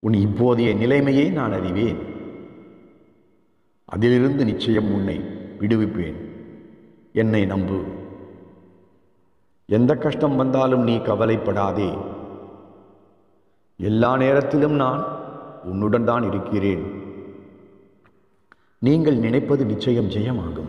உன் இப்போதைய நிலைமையை நான் அறிவேன் அதிலிருந்து நிச்சயம் உன்னை விடுவிப்பேன் என்னை நம்பு எந்த கஷ்டம் வந்தாலும் நீ கவலைப்படாதே எல்லா நேரத்திலும் நான் உன்னுடன் தான் இருக்கிறேன் நீங்கள் நினைப்பது நிச்சயம் ஜெயமாகும்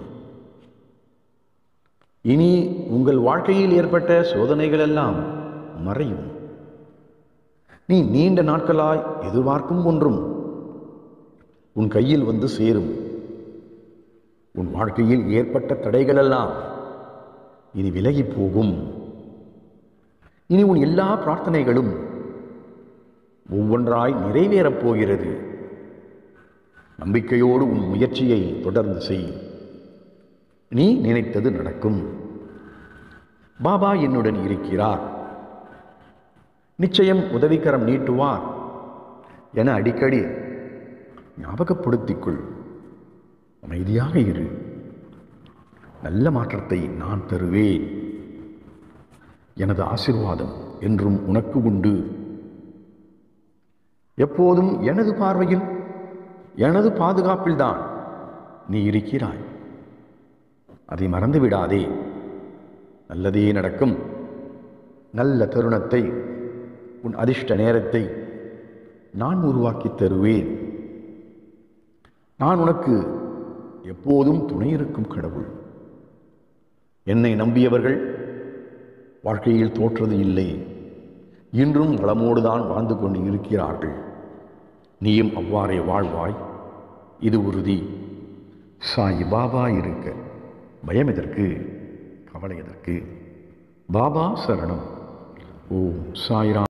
இனி உங்கள் வாழ்க்கையில் ஏற்பட்ட சோதனைகள் எல்லாம் மறையும் நீ நீண்ட நாட்களாய் எதிர்பார்க்கும் ஒன்றும் உன் கையில் வந்து சேரும் உன் வாழ்க்கையில் ஏற்பட்ட தடைகளெல்லாம் இனி விலகி போகும் இனி உன் எல்லா பிரார்த்தனைகளும் ஒவ்வொன்றாய் நிறைவேறப் போகிறது நம்பிக்கையோடு உன் முயற்சியை தொடர்ந்து செய் நீ நினைத்தது நடக்கும் பாபா என்னுடன் இருக்கிறார் நிச்சயம் உதவிக்கரம் நீட்டுவார் என அடிக்கடி ஞாபகப்படுத்திக் கொள் அமைதியாக இரு நல்ல மாற்றத்தை நான் தருவேன் எனது ஆசிர்வாதம் என்றும் உனக்கு உண்டு எப்போதும் எனது பார்வையில் எனது பாதுகாப்பில்தான் நீ இருக்கிறாய் அதை மறந்து விடாதே நல்லதே நடக்கும் நல்ல தருணத்தை உன் அதிர்ஷ்ட நேரத்தை நான் உருவாக்கி தருவேன் நான் உனக்கு எப்போதும் துணை இருக்கும் கடவுள் என்னை நம்பியவர்கள் வாழ்க்கையில் தோற்றது இல்லை இன்றும் வளமோடு தான் வாழ்ந்து கொண்டு இருக்கிறார்கள் நீயும் அவ்வாறே வாழ்வாய் இது உறுதி சாய் பாபா இருக்க பயம் எதற்கு கவலை எதற்கு பாபா சரணம் ஓம் சாய்ராம்